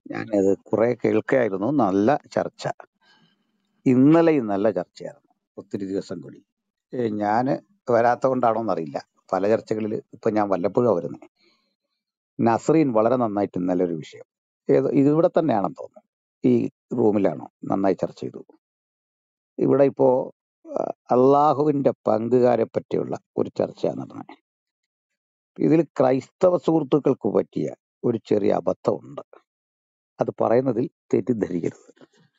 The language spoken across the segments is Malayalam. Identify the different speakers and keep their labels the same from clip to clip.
Speaker 1: ഞാനത് കുറെ കേൾക്കുകയായിരുന്നു നല്ല ചർച്ച ഇന്നലെയും നല്ല ചർച്ചയായിരുന്നു ഒത്തിരി ദിവസം കൂടി ഞാൻ വരാത്ത കൊണ്ടാണോ എന്നറിയില്ല പല ചർച്ചകളിൽ ഇപ്പൊ ഞാൻ വല്ലപ്പോഴും വരുന്നത് നസ്രീൻ വളരെ നന്നായിട്ട് ഇന്നലെ ഒരു വിഷയം ഏത് ഇതിവിടെ തന്നെയാണെന്ന് തോന്നുന്നു ഈ റൂമിലാണോ നന്നായി ചർച്ച ചെയ്തു ഇവിടെ ഇപ്പോ ആ, അള്ളാഹുവിന്റെ പങ്കുകാരെ പറ്റിയുള്ള ഒരു ചർച്ചയാണ് നടന്നത് ഇതിൽ ക്രൈസ്തവ സുഹൃത്തുക്കൾക്ക് പറ്റിയ ഒരു ചെറിയ അബദ്ധമുണ്ട് അത് പറയുന്നതിൽ തെറ്റിദ്ധരിക്കരുത്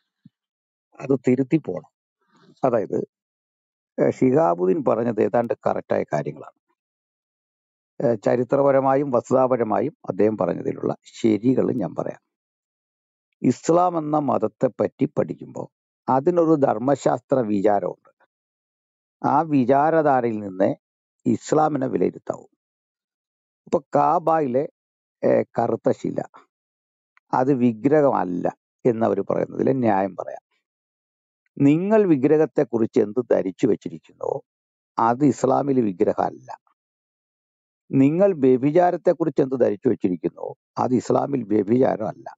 Speaker 1: അത് തിരുത്തി പോണം അതായത് ഏഹ് ഷിഹാബുദ്ദീൻ പറഞ്ഞത് ഏതാണ്ട് കറക്റ്റായ കാര്യങ്ങളാണ് ഏഹ് ചരിത്രപരമായും വസ്തുതാപരമായും അദ്ദേഹം പറഞ്ഞതിലുള്ള ശരികൾ ഞാൻ പറയാം ഇസ്ലാം എന്ന മതത്തെ പറ്റി പഠിക്കുമ്പോൾ അതിനൊരു ധർമ്മശാസ്ത്ര വിചാരമുണ്ട് ആ വിചാരധാരയിൽ നിന്ന് ഇസ്ലാമിനെ വിലയിരുത്താവൂ ഇപ്പൊ കാബായിലെ ഏഹ് കറുത്ത ശില അത് വിഗ്രഹമല്ല എന്നവർ പറയുന്നതിൽ ന്യായം പറയാം നിങ്ങൾ വിഗ്രഹത്തെ കുറിച്ച് എന്ത് ധരിച്ചു വെച്ചിരിക്കുന്നോ അത് ഇസ്ലാമിൽ വിഗ്രഹമല്ല നിങ്ങൾ വ്യഭിചാരത്തെ കുറിച്ച് എന്ത് ധരിച്ചു വെച്ചിരിക്കുന്നോ അത് ഇസ്ലാമിൽ വ്യഭിചാരമല്ല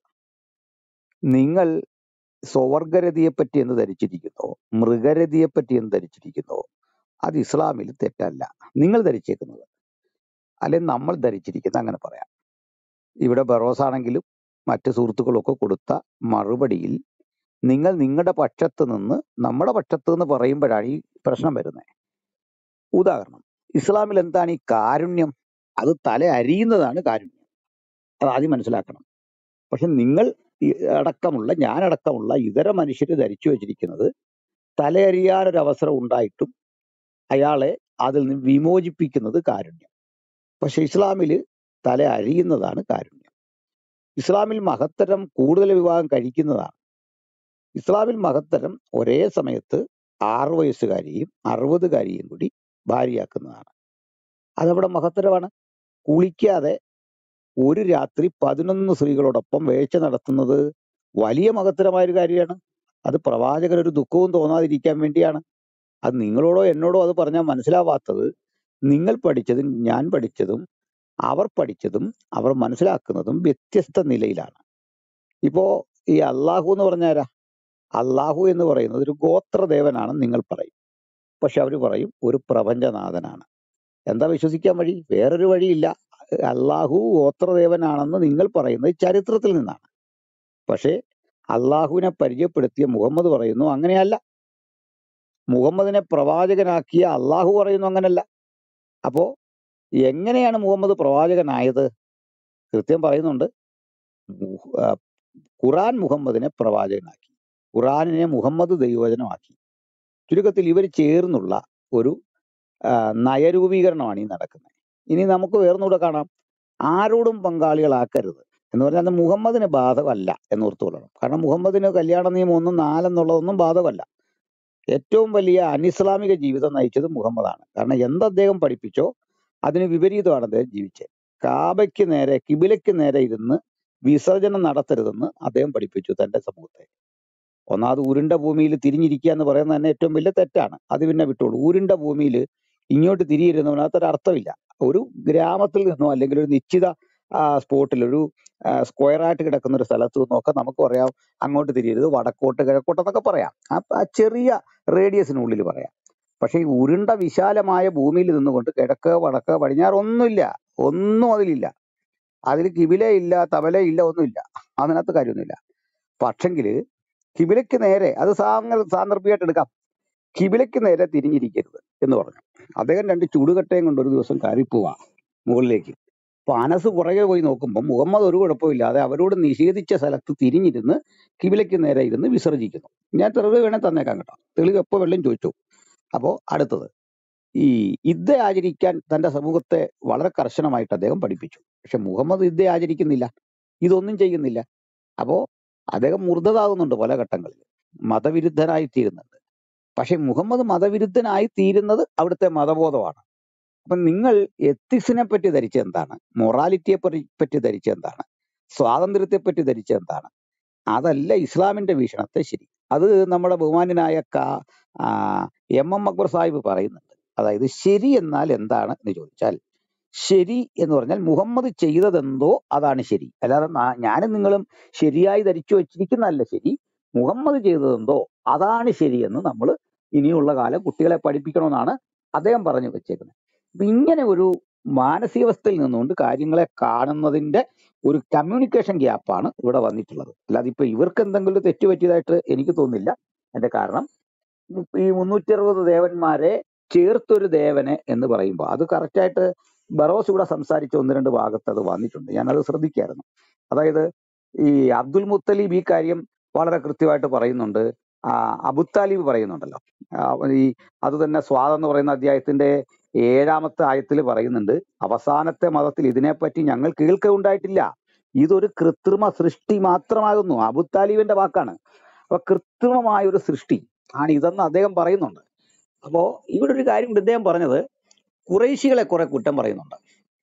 Speaker 1: നിങ്ങൾ സ്വവർഗരതിയെ പറ്റി എന്ത് ധരിച്ചിരിക്കുന്നോ മൃഗരതിയെ പറ്റി എന്ത് ധരിച്ചിരിക്കുന്നോ അത് ഇസ്ലാമിൽ തെറ്റല്ല നിങ്ങൾ ധരിച്ചേക്കുന്നത് അല്ലെങ്കിൽ നമ്മൾ ധരിച്ചിരിക്കുന്നത് അങ്ങനെ പറയാം ഇവിടെ ബറോസ് ആണെങ്കിലും മറ്റ് സുഹൃത്തുക്കളൊക്കെ കൊടുത്ത മറുപടിയിൽ നിങ്ങൾ നിങ്ങളുടെ പക്ഷത്ത് നിന്ന് നമ്മുടെ പക്ഷത്ത് നിന്ന് പറയുമ്പോഴാണ് ഈ പ്രശ്നം വരുന്നത് ഉദാഹരണം ഇസ്ലാമിൽ എന്താണ് ഈ കാരുണ്യം അത് തല അരിയുന്നതാണ് കാരുണ്യം അത് ആദ്യം മനസ്സിലാക്കണം പക്ഷെ നിങ്ങൾ ഈ അടക്കമുള്ള ഞാനടക്കമുള്ള ഇതര മനുഷ്യർ ധരിച്ചു വെച്ചിരിക്കുന്നത് തലയറിയാനൊരു അവസരം ഉണ്ടായിട്ടും അയാളെ അതിൽ നിന്ന് വിമോചിപ്പിക്കുന്നത് കാരുണ്യം പക്ഷെ ഇസ്ലാമിൽ തല അരിയുന്നതാണ് കാരുണ്യം ഇസ്ലാമിൽ മഹത്തരം കൂടുതൽ വിവാഹം കഴിക്കുന്നതാണ് ഇസ്ലാമിൽ മഹത്തരം ഒരേ സമയത്ത് ആറു വയസ്സുകാരിയും അറുപതുകാരിയും കൂടി ഭാര്യയാക്കുന്നതാണ് അതവിടെ മഹത്തരമാണ് കുളിക്കാതെ ഒരു രാത്രി പതിനൊന്ന് സ്ത്രീകളോടൊപ്പം വേഴ്ച നടത്തുന്നത് വലിയ മഹത്തരമായ ഒരു കാര്യമാണ് അത് പ്രവാചകൻ ഒരു ദുഃഖവും തോന്നാതിരിക്കാൻ വേണ്ടിയാണ് അത് നിങ്ങളോടോ എന്നോടോ അത് പറഞ്ഞാൽ മനസ്സിലാവാത്തത് നിങ്ങൾ പഠിച്ചതും ഞാൻ പഠിച്ചതും അവർ പഠിച്ചതും അവർ മനസ്സിലാക്കുന്നതും വ്യത്യസ്ത നിലയിലാണ് ഇപ്പോ ഈ അള്ളാഹു എന്ന് പറഞ്ഞാരാ അള്ളാഹു എന്ന് പറയുന്നത് ഒരു ഗോത്രദേവനാണെന്ന് നിങ്ങൾ പറയും പക്ഷെ അവർ പറയും ഒരു പ്രപഞ്ചനാഥനാണ് എന്താ വിശ്വസിക്കാൻ വഴി വേറൊരു വഴിയില്ല അള്ളാഹു ഗോത്രദേവനാണെന്ന് നിങ്ങൾ പറയുന്നത് ചരിത്രത്തിൽ നിന്നാണ് പക്ഷേ അള്ളാഹുവിനെ പരിചയപ്പെടുത്തിയ മുഹമ്മദ് പറയുന്നു അങ്ങനെയല്ല മുഹമ്മദിനെ പ്രവാചകനാക്കിയ അള്ളാഹു പറയുന്നു അങ്ങനല്ല അപ്പോ എങ്ങനെയാണ് മുഹമ്മദ് പ്രവാചകനായത് കൃത്യം പറയുന്നുണ്ട് മുഹ- ആ, ഖുറാൻ മുഹമ്മദിനെ പ്രവാചകനാക്കി ഖുറാനിനെ മുഹമ്മദ് ദൈവവചനമാക്കി ചുരുക്കത്തിൽ ഇവർ ചേർന്നുള്ള ഒരു ആ, നയരൂപീകരണമാണ് ഈ നടക്കുന്നത് ഇനി നമുക്ക് വേർന്നുകൂടെ കാണാം ആരോടും പങ്കാളികളാക്കരുത് എന്ന് പറഞ്ഞാൽ അത് മുഹമ്മദിന് ബാധകമല്ല എന്ന് ഓർത്തു കൊള്ളണം കാരണം മുഹമ്മദിന് കല്യാണ നിയമം ഒന്നും നാലെന്നുള്ളതൊന്നും ബാധകമല്ല ഏറ്റവും വലിയ അനിസ്ലാമിക ജീവിതം നയിച്ചത് മുഹമ്മദാണ് കാരണം എന്ത് അദ്ദേഹം പഠിപ്പിച്ചോ അതിന് വിപരീതമാണ് അദ്ദേഹം ജീവിച്ചത് കാബയ്ക്ക് നേരെ കിബിലയ്ക്ക് നേരെ ഇരുന്ന് വിസർജനം നടത്തരുതെന്ന് അദ്ദേഹം പഠിപ്പിച്ചു തന്റെ സമൂഹത്തെ ഒന്നാമത് ഉരുണ്ട ഭൂമിയിൽ തിരിഞ്ഞിരിക്കുക എന്ന് പറയുന്നത് തന്നെ ഏറ്റവും വലിയ തെറ്റാണ് അത് പിന്നെ വിട്ടോളൂ ഉരുണ്ട ഭൂമിയിൽ ഇങ്ങോട്ട് തിരിയിരുന്നതിനകത്ത് ഒരു അർത്ഥമില്ല ഒരു ഗ്രാമത്തിൽ നിന്നോ അല്ലെങ്കിൽ ഒരു നിശ്ചിത സ്പോട്ടിൽ ഒരു സ്ക്വയർ ആയിട്ട് കിടക്കുന്ന ഒരു സ്ഥലത്ത് നിന്നൊക്കെ നമുക്ക് പറയാം അങ്ങോട്ട് തിരിയരുത് വടക്കോട്ട് കിഴക്കോട്ട് എന്നൊക്കെ പറയാം ആ ആ ചെറിയ റേഡിയസിനുള്ളിൽ പറയാം പക്ഷെ ഈ ഉരുണ്ട വിശാലമായ ഭൂമിയിൽ നിന്നുകൊണ്ട് കിഴക്ക് വടക്ക് പടിഞ്ഞാറ് ഒന്നുമില്ല ഒന്നും അതിലില്ല അതിൽ കിബില ഇല്ല തബല ഇല്ല ഒന്നുമില്ല അതിനകത്ത് കാര്യമൊന്നുമില്ല പക്ഷെങ്കില് കിബിലയ്ക്ക് നേരെ അത് സാങ്ക സാന്ദർഭികമായിട്ട് എടുക്കാം കിബിലയ്ക്ക് നേരെ തിരിഞ്ഞിരിക്കരുത് എന്ന് പറഞ്ഞു അദ്ദേഹം രണ്ട് ചുടുകട്ടയും കൊണ്ട് ഒരു ദിവസം കയറിപ്പോവാ മുകളിലേക്ക് അപ്പൊ അനസ് പുറകെ പോയി നോക്കുമ്പോൾ മുഹമ്മദ് ഒരു കുഴപ്പമില്ലാതെ അവരോട് നിഷേധിച്ച സ്ഥലത്ത് തിരിഞ്ഞിരുന്ന് കിബിലയ്ക്ക് നേരെ ഇരുന്ന് വിസർജിക്കുന്നു ഞാൻ തെളിവ് വേണേ തന്നേക്കാം കേട്ടോ തെളിവ് എപ്പോ വെള്ളം ചോദിച്ചു അപ്പോ അടുത്തത് ഈ യുദ്ധ ആചരിക്കാൻ തന്റെ സമൂഹത്തെ വളരെ കർശനമായിട്ട് അദ്ദേഹം പഠിപ്പിച്ചു പക്ഷെ മുഹമ്മദ് യുദ്ധ ആചരിക്കുന്നില്ല ഇതൊന്നും ചെയ്യുന്നില്ല അപ്പോ അദ്ദേഹം മുർദ്ദതാകുന്നുണ്ട് പല ഘട്ടങ്ങളിൽ മതവിരുദ്ധനായി തീരുന്നുണ്ട് പക്ഷെ മുഹമ്മദ് മതവിരുദ്ധനായി തീരുന്നത് അവിടുത്തെ മതബോധമാണ് അപ്പൊ നിങ്ങൾ എത്തിക്സിനെ പറ്റി ധരിച്ച എന്താണ് മൊറാലിറ്റിയെ പറ്റി പറ്റി ധരിച്ച എന്താണ് സ്വാതന്ത്ര്യത്തെ പറ്റി ധരിച്ച എന്താണ് അതല്ല ഇസ്ലാമിന്റെ വീക്ഷണത്തെ ശരി അത് നമ്മുടെ ബഹുമാന്യനായ കാ ആ, എം എം അക്ബർ സാഹിബ് പറയുന്നുണ്ട് അതായത് ശരി എന്നാൽ എന്താണ് എന്ന് ചോദിച്ചാൽ ശരി എന്ന് പറഞ്ഞാൽ മുഹമ്മദ് ചെയ്തതെന്തോ അതാണ് ശരി അല്ലാതെ നാ- ഞാനും നിങ്ങളും ശരിയായി ധരിച്ചു വച്ചിരിക്കുന്നതല്ല ശരി മുഹമ്മദ് ചെയ്തതെന്തോ അതാണ് ശരിയെന്ന് നമ്മൾ ഇനിയുള്ള കാലം കുട്ടികളെ പഠിപ്പിക്കണമെന്നാണ് അദ്ദേഹം പറഞ്ഞു വെച്ചേക്കുന്നത് അപ്പൊ ഇങ്ങനെ ഒരു മാനസികാവസ്ഥയിൽ നിന്നുകൊണ്ട് കാര്യങ്ങളെ കാണുന്നതിന്റെ ഒരു കമ്മ്യൂണിക്കേഷൻ ഗ്യാപ്പാണ് ഇവിടെ വന്നിട്ടുള്ളത് അല്ലാതെ ഇപ്പൊ ഇവർക്ക് എന്തെങ്കിലും ഒരു തെറ്റ് പറ്റിയതായിട്ട് എനിക്ക് തോന്നുന്നില്ല എന്റെ കാരണം ഈ മുന്നൂറ്റി അറുപത് ദേവന്മാരെ ചേർത്തൊരു ദേവനെ എന്ന് പറയുമ്പോൾ അത് കറക്റ്റായിട്ട് ബറോസ് ഇവിടെ സംസാരിച്ച ഒന്ന് രണ്ട് ഭാഗത്ത് അത് വന്നിട്ടുണ്ട് ഞാനത് ശ്രദ്ധിക്കായിരുന്നു അതായത് ഈ അബ്ദുൽ മുത്തലീബ് ഈ കാര്യം വളരെ കൃത്യമായിട്ട് പറയുന്നുണ്ട് ആ, അബുത്താലിബ് പറയുന്നുണ്ടല്ലോ ആ, ഈ അത് തന്നെ സ്വാദ് എന്ന് പറയുന്ന അധ്യായത്തിന്റെ ഏഴാമത്തെ ആയത്തിൽ പറയുന്നുണ്ട് അവസാനത്തെ മതത്തിൽ ഇതിനെപ്പറ്റി ഞങ്ങൾ കേൾക്കുകയുണ്ടായിട്ടില്ല ഇതൊരു കൃത്രിമ സൃഷ്ടി മാത്രമാകുന്നു അബുത്താലിബിന്റെ വാക്കാണ് അപ്പൊ കൃത്രിമമായ ഒരു സൃഷ്ടി ആണ് ഇതെന്ന് അദ്ദേഹം പറയുന്നുണ്ട് അപ്പോ ഇവിടെ ഒരു കാര്യം ഇദ്ദേഹം പറഞ്ഞത് കുറേശികളെ കുറെ കുറ്റം പറയുന്നുണ്ട്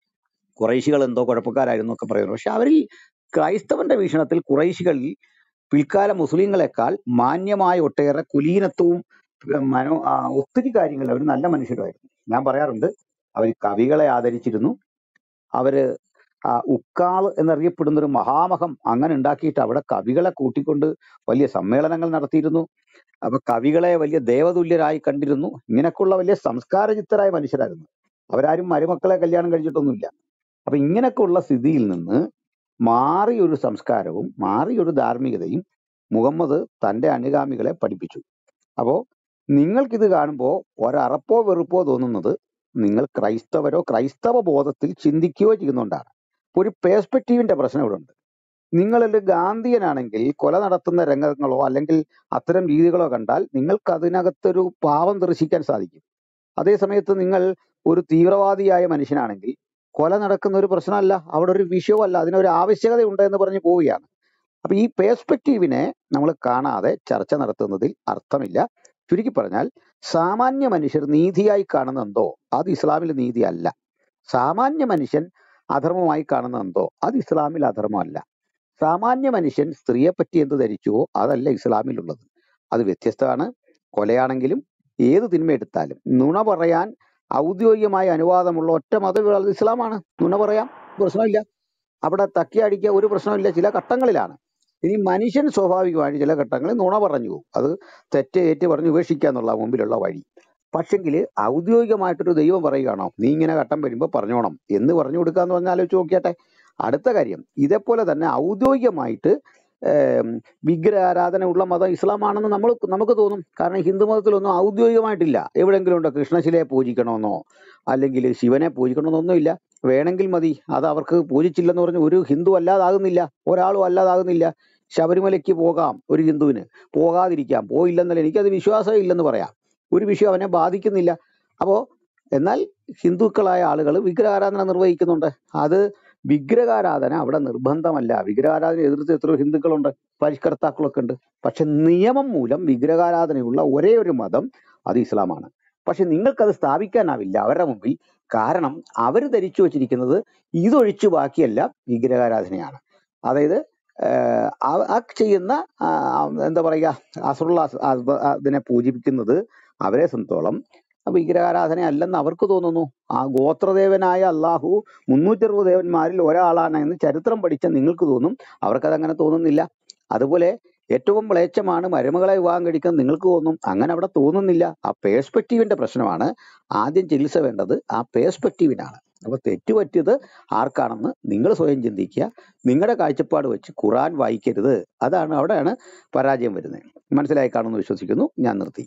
Speaker 1: കുറേശികൾ എന്തോ കുഴപ്പക്കാരായിരുന്നു ഒക്കെ പറയുന്നു പക്ഷെ അവരിൽ ക്രൈസ്തവന്റെ വീക്ഷണത്തിൽ കുറേശികളിൽ പിൽക്കാല മുസ്ലിങ്ങളെക്കാൾ മാന്യമായ ഒട്ടേറെ കുലീനത്വവും ഉം, മനോ ആ, ഒത്തിരി കാര്യങ്ങൾ അവർ നല്ല മനുഷ്യരുമായിരുന്നു ഞാൻ പറയാറുണ്ട് അവർ കവികളെ ആദരിച്ചിരുന്നു അവര് ആ ഉക്കാവ് എന്നറിയപ്പെടുന്ന ഒരു മഹാമഹം അങ്ങനെ ഉണ്ടാക്കിയിട്ട് അവിടെ കവികളെ കൂട്ടിക്കൊണ്ട് വലിയ സമ്മേളനങ്ങൾ നടത്തിയിരുന്നു അപ്പൊ കവികളെ വലിയ ദേവതുല്യരായി കണ്ടിരുന്നു ഇങ്ങനെയൊക്കെയുള്ള വലിയ സംസ്കാരചിത്തരായ മനുഷ്യരായിരുന്നു അവരാരും മരുമക്കളെ കല്യാണം കഴിച്ചിട്ടൊന്നുമില്ല അപ്പൊ ഇങ്ങനെയൊക്കെയുള്ള സ്ഥിതിയിൽ നിന്ന് മാറിയൊരു സംസ്കാരവും മാറിയൊരു ധാർമ്മികതയും മുഹമ്മദ് തന്റെ അനുഗാമികളെ പഠിപ്പിച്ചു അപ്പോ നിങ്ങൾക്കിത് കാണുമ്പോൾ ഒരറപ്പോ വെറുപ്പോ തോന്നുന്നത് നിങ്ങൾ ക്രൈസ്തവരോ ക്രൈസ്തവ ബോധത്തിൽ ചിന്തിക്കുകയോ ചെയ്യുന്നതുകൊണ്ടാണ് ഇപ്പൊ ഒരു പേഴ്സ്പെക്റ്റീവിന്റെ പ്രശ്നം ഇവിടെ ഉണ്ട് നിങ്ങളൊരു ഗാന്ധിയനാണെങ്കിൽ കൊല നടത്തുന്ന രംഗങ്ങളോ അല്ലെങ്കിൽ അത്തരം രീതികളോ കണ്ടാൽ നിങ്ങൾക്ക് അതിനകത്തൊരു പാവം ദർശിക്കാൻ സാധിക്കും അതേ സമയത്ത് നിങ്ങൾ ഒരു തീവ്രവാദിയായ മനുഷ്യനാണെങ്കിൽ കൊല നടക്കുന്ന ഒരു പ്രശ്നമല്ല അവിടെ ഒരു വിഷയമല്ല അതിനൊരു ആവശ്യകത ഉണ്ട് എന്ന് പറഞ്ഞ് പോവുകയാണ് അപ്പൊ ഈ പേഴ്സ്പെക്റ്റീവിനെ നമ്മൾ കാണാതെ ചർച്ച നടത്തുന്നതിൽ അർത്ഥമില്ല ചുരുക്കി പറഞ്ഞാൽ സാമാന്യ മനുഷ്യർ നീതിയായി കാണുന്ന എന്തോ അത് ഇസ്ലാമിൽ നീതി അല്ല സാമാന്യ മനുഷ്യൻ അധർമ്മമായി കാണുന്ന എന്തോ അത് ഇസ്ലാമിൽ അധർമ്മമല്ല സാമാന്യ മനുഷ്യൻ സ്ത്രീയെ പറ്റി എന്ത് ധരിച്ചുവോ അതല്ല ഇസ്ലാമിലുള്ളത് അത് വ്യത്യസ്തമാണ് കൊലയാണെങ്കിലും ഏത് തിന്മ എടുത്താലും നുണ പറയാൻ ഔദ്യോഗികമായ അനുവാദമുള്ള ഒറ്റ മതം അത് ഇസ്ലാമാണ് നുണ പറയാം പ്രശ്നമില്ല അവിടെ തക്കി അടിക്കുക ഒരു പ്രശ്നമില്ല ചില ഘട്ടങ്ങളിലാണ് ഇനി മനുഷ്യൻ സ്വാഭാവികമായിട്ട് ചില ഘട്ടങ്ങളിൽ നുണ പറഞ്ഞു പോകും അത് തെറ്റ് ഏറ്റു പറഞ്ഞ് ഉപേക്ഷിക്കുക എന്നുള്ള മുമ്പിലുള്ള വഴി പക്ഷെങ്കിൽ ഔദ്യോഗികമായിട്ടൊരു ദൈവം പറയുകയാണോ നീ ഇങ്ങനെ ഘട്ടം വരുമ്പോൾ പറഞ്ഞോണം എന്ന് പറഞ്ഞു കൊടുക്കുക എന്ന് പറഞ്ഞാൽ ആലോചിച്ച് നോക്കിയാട്ടെ അടുത്ത കാര്യം ഇതേപോലെ തന്നെ ഔദ്യോഗികമായിട്ട് ഏം, വിഗ്രഹാരാധന ഉള്ള മതം ഇസ്ലാമാണെന്ന് നമ്മൾ നമുക്ക് തോന്നും കാരണം ഹിന്ദു മതത്തിലൊന്നും ഔദ്യോഗികമായിട്ടില്ല എവിടെയെങ്കിലും ഉണ്ടോ കൃഷ്ണശിലയെ പൂജിക്കണമെന്നോ അല്ലെങ്കിൽ ശിവനെ പൂജിക്കണമെന്നൊന്നുമില്ല വേണമെങ്കിൽ മതി അത് അവർക്ക് പൂജിച്ചില്ലെന്ന് പറഞ്ഞ് ഒരു ഹിന്ദു അല്ലാതാകുന്നില്ല ഒരാളും അല്ലാതാകുന്നില്ല ശബരിമലയ്ക്ക് പോകാം ഒരു ഹിന്ദുവിന് പോകാതിരിക്കാം പോയില്ലെന്നല്ല എനിക്കത് വിശ്വാസം ഇല്ലെന്ന് പറയാം ഒരു വിഷയം അവനെ ബാധിക്കുന്നില്ല അപ്പോ എന്നാൽ ഹിന്ദുക്കളായ ആളുകൾ വിഗ്രഹാരാധന നിർവഹിക്കുന്നുണ്ട് അത് വിഗ്രഹാരാധന അവിടെ നിർബന്ധമല്ല വിഗ്രഹാരാധന എതിർത്ത് എത്രയോ ഹിന്ദുക്കളുണ്ട് പരിഷ്കർത്താക്കളൊക്കെ ഉണ്ട് പക്ഷെ നിയമം മൂലം വിഗ്രഹാരാധനയുള്ള ഒരേ ഒരു മതം അത് ഇസ്ലാമാണ് പക്ഷെ നിങ്ങൾക്കത് സ്ഥാപിക്കാനാവില്ല അവരുടെ മുമ്പിൽ കാരണം അവർ ധരിച്ചു വച്ചിരിക്കുന്നത് ഇതൊഴിച്ചു ബാക്കിയെല്ലാം വിഗ്രഹാരാധനയാണ് അതായത് ആഹ് ആ ആ ചെയ്യുന്ന ആ, ആ, എന്താ പറയുക അസുറുള്ള അതിനെ പൂജിപ്പിക്കുന്നത് അവരെ സംബന്ധിച്ചോളം വിഗ്രഹാരാധന അല്ലെന്ന് അവർക്ക് തോന്നുന്നു ആ ഗോത്രദേവനായ അള്ളാഹു മുന്നൂറ്ററുപത് ദേവന്മാരിൽ ഒരാളാണ് എന്ന് ചരിത്രം പഠിച്ച നിങ്ങൾക്ക് തോന്നും അവർക്കത് അങ്ങനെ തോന്നുന്നില്ല അതുപോലെ ഏറ്റവും മ്ലേച്ഛമാണ് മരുമകളെ വിവാഹം കഴിക്കുന്നത് നിങ്ങൾക്ക് തോന്നും അങ്ങനെ അവിടെ തോന്നുന്നില്ല ആ പേഴ്സ്പെക്റ്റീവിന്റെ പ്രശ്നമാണ് ആദ്യം ചികിത്സ വേണ്ടത് ആ പേഴ്സ്പെക്റ്റീവിനാണ് അപ്പൊ തെറ്റുപറ്റിയത് ആർക്കാണെന്ന് നിങ്ങൾ സ്വയം ചിന്തിക്കുക നിങ്ങളുടെ കാഴ്ചപ്പാട് വെച്ച് ഖുറാൻ വായിക്കരുത് അതാണ് അവിടെയാണ് പരാജയം വരുന്നത് മനസ്സിലായി കാണുമെന്ന് വിശ്വസിക്കുന്നു ഞാൻ നിർത്തി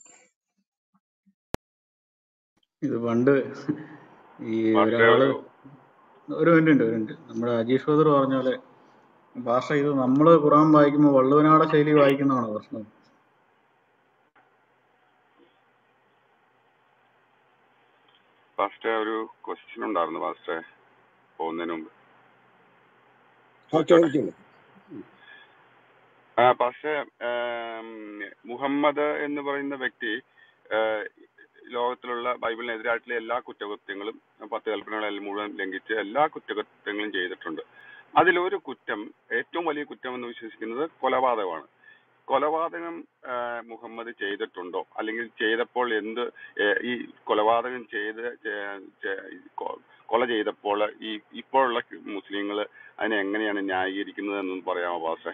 Speaker 2: ഇത് പണ്ട് ഈ
Speaker 3: പക്ഷേ
Speaker 2: ഒരാള്
Speaker 3: ഒരു
Speaker 2: ഒരു മിനിറ്റ് ഉണ്ട് ഒരു മിനിറ്റ് നമ്മുടെ അജീഷ് ബദർ പറഞ്ഞ പോലെ ഭാഷ ഇത് നമ്മള് ഖുറാൻ വായിക്കുമ്പോൾ വള്ളുവനാട ശൈലി വായിക്കുന്നതാണോ പ്രശ്നം
Speaker 3: ഫസ്റ്റ് ഒരു ക്വസ്റ്റ്യൻ ഉണ്ടായിരുന്നു ഫസ്റ്റ് പോകുന്നതിന് മുമ്പ്
Speaker 1: ആ
Speaker 3: ചോദിച്ചോട്ടെ
Speaker 1: ചോദിച്ചോളൂ
Speaker 3: ആ, പക്ഷേ ആം, മുഹമ്മദ് എന്ന് പറയുന്ന വ്യക്തി ആ, ലോകത്തിലുള്ള ബൈബിളിനെതിരായിട്ടുള്ള എല്ലാ കുറ്റകൃത്യങ്ങളും പത്ത് കൽപ്പനകളെല്ലാം മുഴുവൻ ലംഘിച്ച് എല്ലാ കുറ്റകൃത്യങ്ങളും ചെയ്തിട്ടുണ്ട് അതിലൊരു കുറ്റം ഏറ്റവും വലിയ കുറ്റം എന്ന് വിശ്വസിക്കുന്നത് കൊലപാതകമാണ് കൊലപാതകം ആ, മുഹമ്മദ് ചെയ്തിട്ടുണ്ടോ അല്ലെങ്കിൽ ചെയ്തപ്പോൾ എന്ത് ഏ, ഈ കൊലപാതകം ചെയ്ത് ചെ- ചെ- കൊ- കൊല ചെയ്തപ്പോൾ ഈ ഇപ്പോഴുള്ള മുസ്ലിങ്ങൾ അതിനെ എങ്ങനെയാണ് ന്യായീകരിക്കുന്നത് എന്നൊന്ന് പറയാമോ പാസ്റ്റേ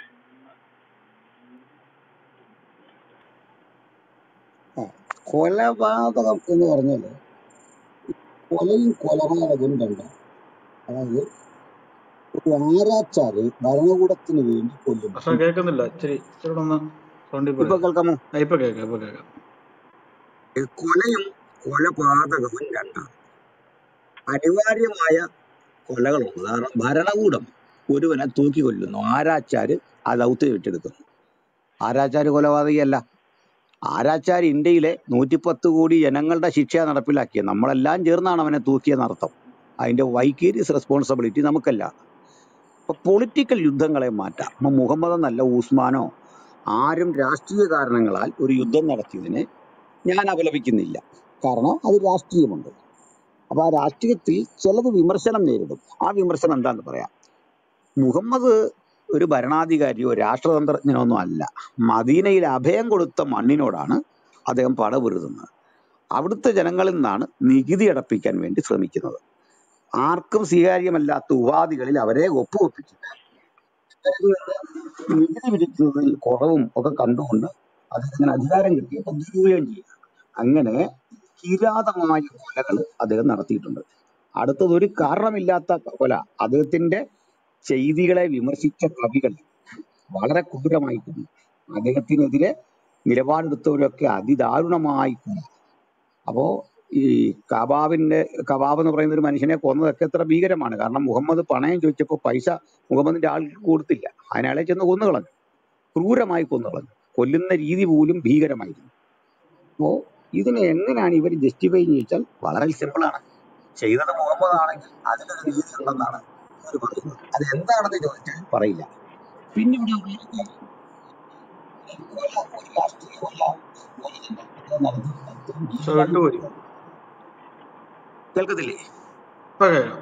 Speaker 1: ആ, കൊലപാതകം എന്ന് പറഞ്ഞാല് കൊലയും കൊലപാതകവും രണ്ടാണ് അതായത് ഒരു ആരാച്ചാര് ഭരണകൂടത്തിന് വേണ്ടി കൊല്ലുന്നു
Speaker 2: പക്ഷെ കേൾക്കുന്നില്ല ഇച്ചിരി ഇച്ചിരി കൂടെ ഒന്ന് സൗണ്ടിൽ
Speaker 1: ഇപ്പൊ
Speaker 2: പറയാം
Speaker 1: കേൾക്കാമോ
Speaker 2: ആ, ഇപ്പൊ കേൾക്കാം ഇപ്പൊ കേൾക്കാം
Speaker 1: ഈ കൊലയും കൊലപാതകവും രണ്ടാണ് അനിവാര്യമായ കൊലകളുണ്ട് കാരണം ഭരണകൂടം ഒരുവനെ തൂക്കി കൊല്ലുന്നു ആരാച്ചാര് ആ ദൗത്യം ഏറ്റെടുക്കുന്നു ആരാച്ചാര് കൊലപാതകയല്ല ആരാച്ചാർ ഇന്ത്യയിലെ നൂറ്റിപ്പത്ത് കോടി ജനങ്ങളുടെ ശിക്ഷ നടപ്പിലാക്കിയത് നമ്മളെല്ലാം ചേർന്നാണ് അവനെ തൂക്കിയെന്നർത്ഥം അതിന്റെ വൈക്കേരിയസ് റെസ്പോൺസിബിലിറ്റി നമുക്കല്ല അപ്പൊ പൊളിറ്റിക്കൽ യുദ്ധങ്ങളെ മാറ്റാം ഇപ്പൊ മുഹമ്മദ് എന്നല്ല ഉസ്മാനോ ആരും രാഷ്ട്രീയ കാരണങ്ങളാൽ ഒരു യുദ്ധം നടത്തിയതിനെ ഞാൻ അപലപിക്കുന്നില്ല കാരണം അത് രാഷ്ട്രീയമുണ്ട് അപ്പൊ ആ രാഷ്ട്രീയത്തിൽ ചിലത് വിമർശനം നേരിടും ആ വിമർശനം എന്താന്ന് പറയാം മുഹമ്മദ് ഒരു ഭരണാധികാരിയോ രാഷ്ട്രതന്ത്രജ്ഞനോ ഒന്നും അല്ല മദീനയിൽ അഭയം കൊടുത്ത മണ്ണിനോടാണ് അദ്ദേഹം പടപൊരുതുന്നത് അവിടുത്തെ ജനങ്ങളിൽ നിന്നാണ് നികുതി അടപ്പിക്കാൻ വേണ്ടി ശ്രമിക്കുന്നത് ആർക്കും സ്വീകാര്യമല്ലാത്ത ഉപാധികളിൽ അവരെ ഒപ്പുവെപ്പിച്ചിട്ട് നികുതി പിരിക്കുന്നതിൽ കുറവും ഒക്കെ കണ്ടുകൊണ്ട് അദ്ദേഹത്തിന് അധികാരം കിട്ടിയപ്പോൾ ദുരുപയോഗം ചെയ്യുക അങ്ങനെ കിരാതമായ കൊലകൾ അദ്ദേഹം നടത്തിയിട്ടുണ്ട് അടുത്തത് ഒരു കാരണമില്ലാത്ത കൊല അദ്ദേഹത്തിന്റെ ചെയ്തികളെ വിമർശിച്ച കവികൾ വളരെ ക്രൂരമായി കൊന്നു അദ്ദേഹത്തിനെതിരെ നിലപാടെടുത്തവരൊക്കെ അതിദാരുണമായി കൊന്നു അപ്പോ ഈ കബാബിന്റെ കബാബ് എന്ന് പറയുന്ന ഒരു മനുഷ്യനെ കൊന്നതൊക്കെ എത്ര ഭീകരമാണ് കാരണം മുഹമ്മദ് പണയം ചോദിച്ചപ്പോൾ പൈസ മുഹമ്മദിന്റെ ആൾക്ക് കൊടുത്തില്ല അതിനാളെ ചെന്ന് കൊന്നുകളഞ്ഞു ക്രൂരമായി കൊന്നുകളഞ്ഞു കൊല്ലുന്ന രീതി പോലും ഭീകരമായിരുന്നു അപ്പോ ഇതിനെ എങ്ങനെയാണ് ഇവർ ജസ്റ്റിഫൈ ചോദിച്ചാൽ വളരെ സിമ്പിളാണ് ചെയ്തത് മുഹമ്മദ് ആണെങ്കിൽ അതിനൊരു രീതി ഉണ്ടെന്നാണ് ഇവർ പറയുന്നത് അത് എന്താണെന്ന് ചോദിച്ചാൽ പറയില്ല പിന്നെ ഇവിടെ ഉള്ള ഒരു കാര്യം, ഈ കൊല ഒരു രാഷ്ട്രീയ കൊല ഒരു ജനപ്രതിനിധി നടത്തിയിട്ടുള്ള ഇത്രയും
Speaker 2: പക്ഷെ
Speaker 1: ഭീകരമായ
Speaker 2: വിട്ടുപോയി
Speaker 1: കൊല കേൾക്കത്തില്ലേ
Speaker 2: ഇപ്പൊ കേൾക്കാം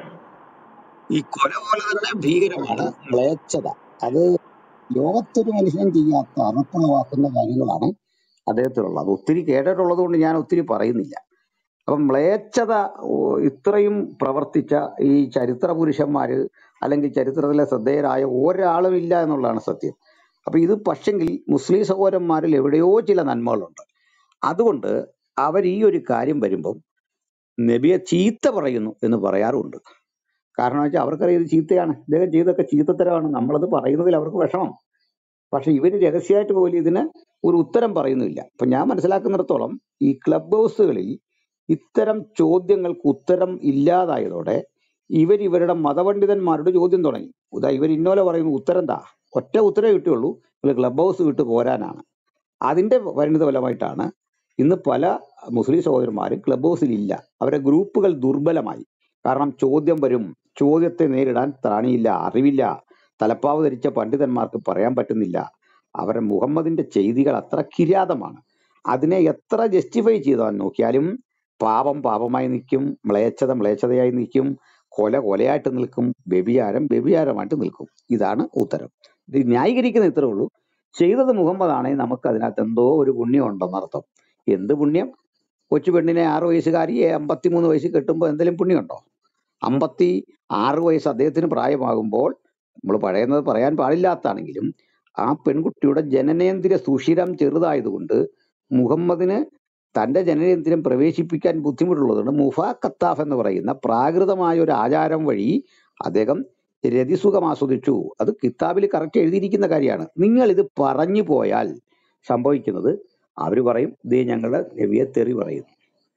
Speaker 1: ഈ കൊല പോലെ തന്നെ ഭീകരമാണ് മ്ലേച്ഛത അത് ലോകത്തൊരു മനുഷ്യനും ചെയ്യാത്ത അറപ്പുളവാക്കുന്ന കാര്യങ്ങളാണ് അദ്ദേഹത്തിനുള്ളത് അത് ഒത്തിരി കേട്ടിട്ടുള്ളത് കൊണ്ട് ഞാൻ ഒത്തിരി പറയുന്നില്ല അപ്പം മ്ലേച്ഛത ഓ, ഇത്രയും പ്രവർത്തിച്ച ഈ ചരിത്ര പുരുഷന്മാര് അല്ലെങ്കിൽ ചരിത്രത്തിലെ ശ്രദ്ധേയരായ ഒരാളും ഇല്ല എന്നുള്ളതാണ് സത്യം അപ്പൊ ഇത് പക്ഷെങ്കിൽ മുസ്ലിം സഹോദരന്മാരിൽ എവിടെയോ ചില നന്മകളുണ്ട് അതുകൊണ്ട് അവർ ഈ ഒരു കാര്യം വരുമ്പം നബിയെ ചീത്ത പറയുന്നു എന്ന് പറയാറുണ്ട് കാരണം വെച്ചാൽ അവർക്കറിയാം ഇത് ചീത്തയാണ് ഇദ്ദേഹം ചെയ്തൊക്കെ ചീത്തത്തരമാണ് നമ്മളത് പറയുന്നതിൽ അവർക്ക് വിഷമം പക്ഷെ ഇവര് രഹസ്യമായിട്ട് പോലും ഇതിന് ഒരു ഉത്തരം പറയുന്നില്ല ഇപ്പൊ ഞാൻ മനസ്സിലാക്കുന്നിടത്തോളം ഈ ക്ലബ് ഹൗസുകളിൽ ഇത്തരം ചോദ്യങ്ങൾക്ക് ഉത്തരം ഇല്ലാതായതോടെ ഇവർ ഇവരുടെ മതപണ്ഡിതന്മാരോട് ചോദ്യം തുടങ്ങി ഉദാ ഇവർ ഇന്നോലെ പറയുന്നു ഉത്തരം എന്താ ഒറ്റ ഉത്തരവേ കിട്ടുള്ളൂ നിങ്ങൾ ക്ലബ് ഹൗസ് വിട്ട് പോരാനാണ് അതിന്റെ പരിണിത ഫലമായിട്ടാണ് ഇന്ന് പല മുസ്ലിം സഹോദരന്മാരും ക്ലബ് ഹൗസിൽ ഇല്ല അവരുടെ ഗ്രൂപ്പുകൾ ദുർബലമായി കാരണം ചോദ്യം വരും ചോദ്യത്തെ നേരിടാൻ ത്രാണിയില്ല അറിവില്ല തലപ്പാവ് ധരിച്ച പണ്ഡിതന്മാർക്ക് പറയാൻ പറ്റുന്നില്ല അവരുടെ മുഹമ്മദിന്റെ ചെയ്തികൾ അത്ര കിരാതമാണ് അതിനെ എത്ര ജസ്റ്റിഫൈ ചെയ്താൽ നോക്കിയാലും പാപം പാപമായി നിൽക്കും മ്ലേച്ഛത മ്ലേച്ഛതയായി നിൽക്കും കൊല കൊലയായിട്ട് നിൽക്കും വ്യഭിചാരം വ്യഭിചാരമായിട്ട് നിൽക്കും ഇതാണ് ഉത്തരം ഇത് ന്യായീകരിക്കുന്ന ഇത്രേ ഉള്ളൂ ചെയ്തത് മുഹമ്മദാണെങ്കിൽ നമുക്ക് അതിനകത്ത് എന്തോ ഒരു പുണ്യം ഉണ്ടെന്നർത്ഥം എന്ത് പുണ്യം കൊച്ചു പെണ്ണിനെ ആറ് വയസ്സുകാരിയെ അമ്പത്തിമൂന്ന് വയസ്സിൽ കെട്ടുമ്പോൾ എന്തെങ്കിലും പുണ്യമുണ്ടോ അമ്പത്തി ആറ് വയസ്സ് അദ്ദേഹത്തിന് പ്രായമാകുമ്പോൾ നമ്മൾ പഴയുന്നത് പറയാൻ പാടില്ലാത്താണെങ്കിലും ആ പെൺകുട്ടിയുടെ ജനനേന്ദ്രിയ സുഷിരം ചെറുതായതുകൊണ്ട് മുഹമ്മദിന് തന്റെ ജനനേന്ദ്രിയം പ്രവേശിപ്പിക്കാൻ ബുദ്ധിമുട്ടുള്ളതുകൊണ്ട് മുഫ കത്താഫ് എന്ന് പറയുന്ന പ്രാകൃതമായ ഒരു ആചാരം വഴി അദ്ദേഹം രതിസുഖം ആസ്വദിച്ചു അത് കിതാബിൽ കറക്റ്റ് എഴുതിയിരിക്കുന്ന കാര്യമാണ് നിങ്ങൾ ഇത് പറഞ്ഞു പോയാൽ സംഭവിക്കുന്നത് അവർ പറയും ദേ ഞങ്ങളുടെ നബിയെ തെറി പറയുന്നു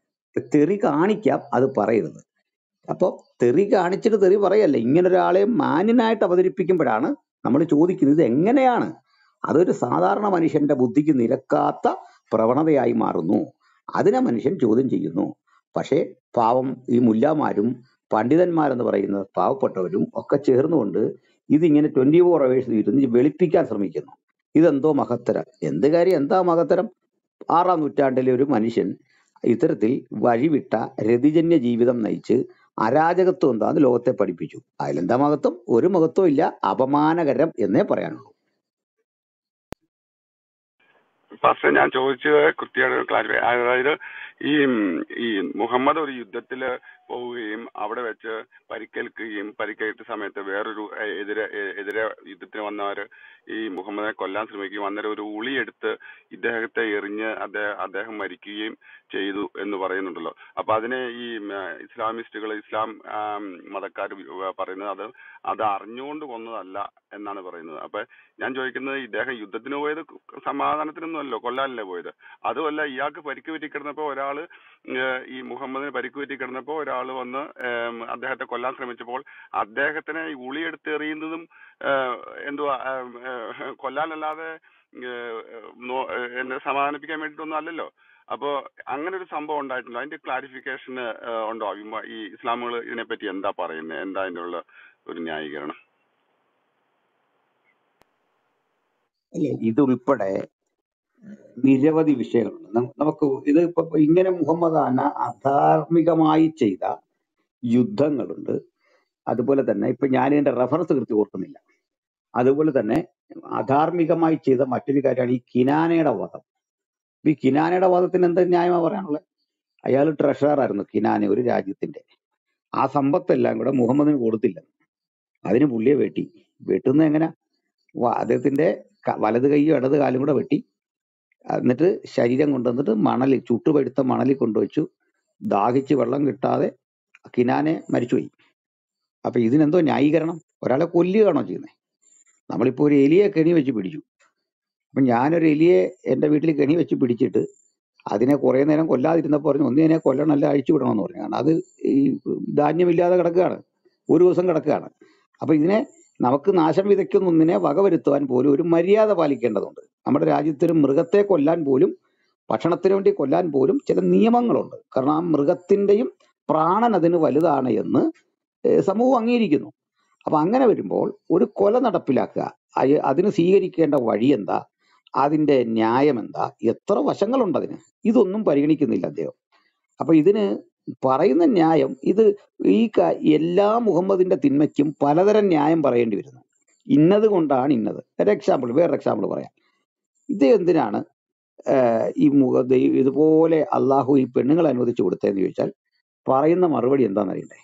Speaker 1: തെറി കാണിക്കാം അത് പറയരുത് അപ്പൊ തെറി കാണിച്ചിട്ട് തെറി പറയല്ല ഇങ്ങനെ ഒരാളെ മാന്യനായിട്ട് അവതരിപ്പിക്കുമ്പോഴാണ് നമ്മൾ ചോദിക്കുന്നത് ഇത് എങ്ങനെയാണ് അതൊരു സാധാരണ മനുഷ്യന്റെ ബുദ്ധിക്ക് നിരക്കാത്ത പ്രവണതയായി മാറുന്നു അതിനെ മനുഷ്യൻ ചോദ്യം ചെയ്യുന്നു പക്ഷേ പാവം ഈ മുല്ലാമാരും പണ്ഡിതന്മാരെന്ന് പറയുന്ന പാവപ്പെട്ടവരും ഒക്കെ ചേർന്നുകൊണ്ട് ഇതിങ്ങനെ ട്വന്റി ഫോർ അവേഴ്സ് ഇരുന്ന് വെളുപ്പിക്കാൻ ശ്രമിക്കുന്നു ഇതെന്തോ മഹത്തരം എന്ത് കാര്യം എന്താ മഹത്തരം ആറാം നൂറ്റാണ്ടിലെ ഒരു മനുഷ്യൻ ഇത്തരത്തിൽ വഴിവിട്ട രതിജന്യ ജീവിതം നയിച്ച് അരാജകത്വം എന്താന്ന് ലോകത്തെ പഠിപ്പിച്ചു അതിലെന്താ മഹത്വം ഒരു മഹത്വം ഇല്ല അപമാനകരം എന്നേ പറയാനുള്ളൂ
Speaker 3: പക്ഷെ ഞാൻ ചോദിച്ചത് കൃത്യമായിട്ട് ക്ലാരിഫൈ അതായത് ഈ ഉം, ഈ മുഹമ്മദ് ഒരു യുദ്ധത്തില് പോവുകയും അവിടെ വെച്ച് പരിക്കേൽക്കുകയും പരിക്കേറ്റ സമയത്ത് വേറൊരു എ- എതിരെ എ- എതിരെ യുദ്ധത്തിന് വന്നവര് ഈ മുഹമ്മദിനെ കൊല്ലാൻ ശ്രമിക്കുകയും അന്നേരം ഒരു ഉളിയെടുത്ത് ഇദ്ദേഹത്തെ എറിഞ്ഞ് അദ്ദേഹം അദ്ദേഹം മരിക്കുകയും ചെയ്തു എന്ന് പറയുന്നുണ്ടല്ലോ അപ്പൊ അതിനെ ഈ ഉം, ആ, ഇസ്ലാമിസ്റ്റുകൾ ഇസ്ലാം മതക്കാർ പറയുന്നത് അത് അത് അറിഞ്ഞുകൊണ്ട് കൊന്നതല്ല എന്നാണ് പറയുന്നത് അപ്പൊ ഞാൻ ചോദിക്കുന്നത് ഇദ്ദേഹം യുദ്ധത്തിന് പോയത് സമാധാനത്തിനൊന്നുമല്ലോ കൊല്ലാനല്ലേ പോയത് അതുമല്ല ഇയാൾക്ക് പരിക്ക് പറ്റി കിടന്നപ്പോ ഒരാള് ഏഹ് ഈ മുഹമ്മദിന് പരിക്ക് പറ്റി കിടന്നപ്പോ ഒരാൾ വന്ന് ഏം, അദ്ദേഹത്തെ കൊല്ലാൻ ശ്രമിച്ചപ്പോൾ അദ്ദേഹത്തിനെ ഈ ഉളിയെടുത്ത് എറിയുന്നതും ഏഹ്, എന്തുവാ ഏം, ഏഹ്, കൊല്ലാനല്ലാതെ ഏഹ്, നോ- ഏഹ്, എന്നെ സമാധാനിപ്പിക്കാൻ വേണ്ടിയിട്ടൊന്നും അല്ലല്ലോ അപ്പോ അങ്ങനെ ഒരു സംഭവം ഉണ്ടായിട്ടുണ്ട് അതിന്റെ ക്ലാരിഫിക്കേഷൻ ഉണ്ടോ ഈ- ഈ ഇസ്ലാമുകൾ ഇതിനെപ്പറ്റി എന്താ പറയുന്നത് എന്താ അതിനുള്ള ഒരു ന്യായീകരണം
Speaker 1: അല്ലേ ഇതുൾപ്പെടെ നിരവധി വിഷയങ്ങളുണ്ട് നം- നമുക്ക് ഇത് ഇപ്പൊ ഇങ്ങനെ മുഹമ്മദ് അന അധാർമികമായി ചെയ്ത യുദ്ധങ്ങളുണ്ട് അതുപോലെ തന്നെ ഇപ്പൊ ഞാൻ ഇതിന്റെ റെഫറൻസ് കൃത്യം ഓർക്കുന്നില്ല അതുപോലെ തന്നെ അധാർമികമായി ചെയ്ത മറ്റൊരു കാര്യമാണ് ഈ കിനാനയുടെ വധം ഈ കിനാനയുടെ വധത്തിന് എന്താ ന്യായമാ പറയാനുള്ളത് അയാൾ ട്രഷറർ ആയിരുന്നു കിനാന ഒരു രാജ്യത്തിന്റെ ആ സമ്പത്തെല്ലാം കൂടെ മുഹമ്മദിന് കൊടുത്തില്ല അതിന് പുള്ളിയെ വെട്ടി വെട്ടുന്ന എങ്ങനെ വ- അദ്ദേഹത്തിന്റെ ക- വലത് കൈയും ഇടത് കാലും കൂടെ വെട്ടി എന്നിട്ട് ശരീരം കൊണ്ടുവന്നിട്ട് മണലിൽ ചുട്ടുപഴുത്ത മണലിൽ കൊണ്ടുവച്ചു ദാഹിച്ച് വെള്ളം കിട്ടാതെ കിനാനെ മരിച്ചുപോയി അപ്പൊ ഇതിനെന്തോ ന്യായീകരണം ഒരാളെ കൊല്ലുകയാണോ ചെയ്യുന്നത് നമ്മളിപ്പോ ഒരു എലിയെ കെണി വെച്ച് പിടിച്ചു അപ്പൊ ഞാനൊരു എലിയെ എന്റെ വീട്ടിൽ കെണി വെച്ച് പിടിച്ചിട്ട് അതിനെ കുറെ നേരം കൊല്ലാതിരുന്നപ്പോൾ പറഞ്ഞു ഒന്നിനെ കൊല്ലണം അല്ല അഴിച്ചു വിടണമെന്ന് പറഞ്ഞു കാരണം അത് ഈ ധാന്യമില്ലാതെ കിടക്കുകയാണ് ഒരു ദിവസം കിടക്കുകയാണ് അപ്പൊ ഇതിനെ നമുക്ക് നാശം വിതയ്ക്കുന്ന ഒന്നിനെ വകവരുത്തുവാൻ പോലും ഒരു മര്യാദ പാലിക്കേണ്ടതുണ്ട് നമ്മുടെ രാജ്യത്തിന് മൃഗത്തെ കൊല്ലാൻ പോലും ഭക്ഷണത്തിന് വേണ്ടി കൊല്ലാൻ പോലും ചില നിയമങ്ങളുണ്ട് കാരണം ആ മൃഗത്തിന്റെയും പ്രാണൻ അതിന് വലുതാണ് എന്ന് ഏഹ് സമൂഹം അംഗീകരിക്കുന്നു അപ്പൊ അങ്ങനെ വരുമ്പോൾ ഒരു കൊല നടപ്പിലാക്കുക അയ- അതിന് സ്വീകരിക്കേണ്ട വഴി എന്താ അതിന്റെ ന്യായം എന്താ എത്ര വശങ്ങളുണ്ട് അതിന് ഇതൊന്നും പരിഗണിക്കുന്നില്ല അദ്ദേഹം അപ്പൊ ഇതിന് പറയുന്ന ന്യായം ഇത് ഈ ക- എല്ലാ മുഹമ്മദിന്റെ തിന്മയ്ക്കും പലതരം ന്യായം പറയേണ്ടി വരുന്നു ഇന്നത് കൊണ്ടാണ് ഇന്നത് ഒരു എക്സാമ്പിൾ വേറൊരു എക്സാമ്പിൾ പറയാം ഇത് എന്തിനാണ് ആഹ് ഈ മുഖ ദൈ- ഇതുപോലെ അള്ളാഹു ഈ പെണ്ണുങ്ങൾ അനുവദിച്ചു കൊടുത്തതെന്ന് ചോദിച്ചാൽ പറയുന്ന മറുപടി എന്താണെന്ന് അറിയണ്ടേ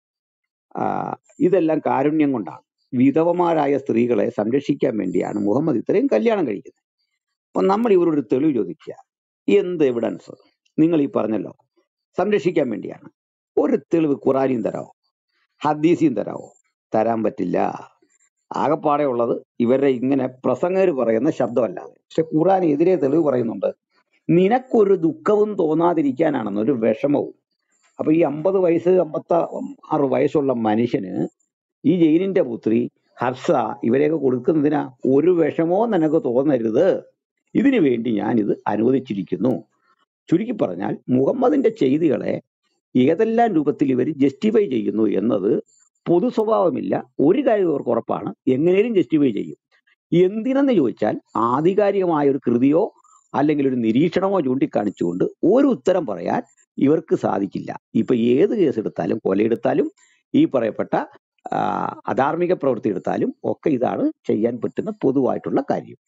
Speaker 1: ആ, ഇതെല്ലാം കാരുണ്യം കൊണ്ടാണ് വിധവമാരായ സ്ത്രീകളെ സംരക്ഷിക്കാൻ വേണ്ടിയാണ് മുഹമ്മദ് ഇത്രയും കല്യാണം കഴിക്കുന്നത് അപ്പൊ നമ്മൾ ഇവരോട് തെളിവ് ചോദിക്കുക എന്ത് എവിഡൻസ് നിങ്ങൾ ഈ പറഞ്ഞല്ലോ സംരക്ഷിക്കാൻ വേണ്ടിയാണ് ഒരു തെളിവ് ഖുറാനിയും തരാമോ ഹദീസിയും തരാമോ തരാൻ പറ്റില്ല ആകപ്പാടെ ഉള്ളത് ഇവരുടെ ഇങ്ങനെ പ്രസംഗർ പറയുന്ന ശബ്ദമല്ലാതെ പക്ഷെ ഖുറാൻ എതിരെ തെളിവ് പറയുന്നുണ്ട് നിനക്കൊരു ദുഃഖവും തോന്നാതിരിക്കാനാണെന്ന് ഒരു വിഷമവും അപ്പൊ ഈ അമ്പത് വയസ്സ് അമ്പത്തി ആറ് വയസ്സുള്ള മനുഷ്യന് ഈ ജയിലിന്റെ പുത്രി ഹർഷ ഇവരെയൊക്കെ കൊടുക്കുന്നതിനാ ഒരു വിഷമോ നിനക്ക് തോന്നരുത് ഇതിനു വേണ്ടി ഞാൻ ഇത് അനുവദിച്ചിരിക്കുന്നു ചുരുക്കി പറഞ്ഞാൽ മുഹമ്മദിന്റെ ചെയ്തികളെ ഏതെല്ലാം രൂപത്തിൽ ഇവർ ജസ്റ്റിഫൈ ചെയ്യുന്നു എന്നത് പൊതു സ്വഭാവമില്ല ഒരു കാര്യം ഇവർക്ക് ഉറപ്പാണ് എങ്ങനെയും ജസ്റ്റിഫൈ ചെയ്യും എന്തിനെന്ന് ചോദിച്ചാൽ ആധികാരികമായ ഒരു കൃതിയോ അല്ലെങ്കിൽ ഒരു നിരീക്ഷണമോ ചൂണ്ടിക്കാണിച്ചുകൊണ്ട് ഒരു ഉത്തരം പറയാൻ ഇവർക്ക് സാധിക്കില്ല ഇപ്പൊ ഏത് കേസ് എടുത്താലും കൊലയെടുത്താലും ഈ പറയപ്പെട്ട ആ, അധാർമിക പ്രവൃത്തി എടുത്താലും ഒക്കെ ഇതാണ് ചെയ്യാൻ പറ്റുന്ന പൊതുവായിട്ടുള്ള കാര്യം